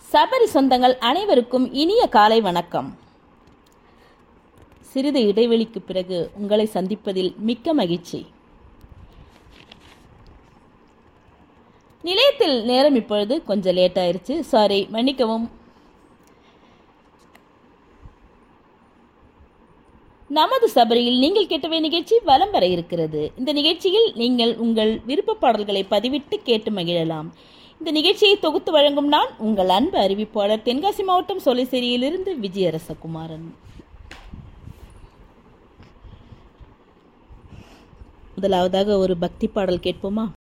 சபரி சொந்தங்கள் அனைவருக்கும் இனிய காலை வணக்கம் சிறிது இடைவெளிக்கு பிறகு உங்களை சந்திப்பதில் மிக்க மகிழ்ச்சி நிலையத்தில் நேரம் இப்பொழுது கொஞ்சம் லேட் ஆயிருச்சு சாரி மன்னிக்கவும் நமது சபரியில் நீங்கள் கேட்டவை நிகழ்ச்சி வலம் வர இருக்கிறது இந்த நிகழ்ச்சியில் நீங்கள் உங்கள் விருப்ப பாடல்களை பதிவிட்டு கேட்டு மகிழலாம் இந்த நிகழ்ச்சியை தொகுத்து வழங்கும் நான் உங்கள் அன்பு அறிவிப்பாளர் தென்காசி மாவட்டம் சோலைசேரியிலிருந்து விஜயரசகுமாரன் முதலாவதாக ஒரு பக்தி பாடல் கேட்போமா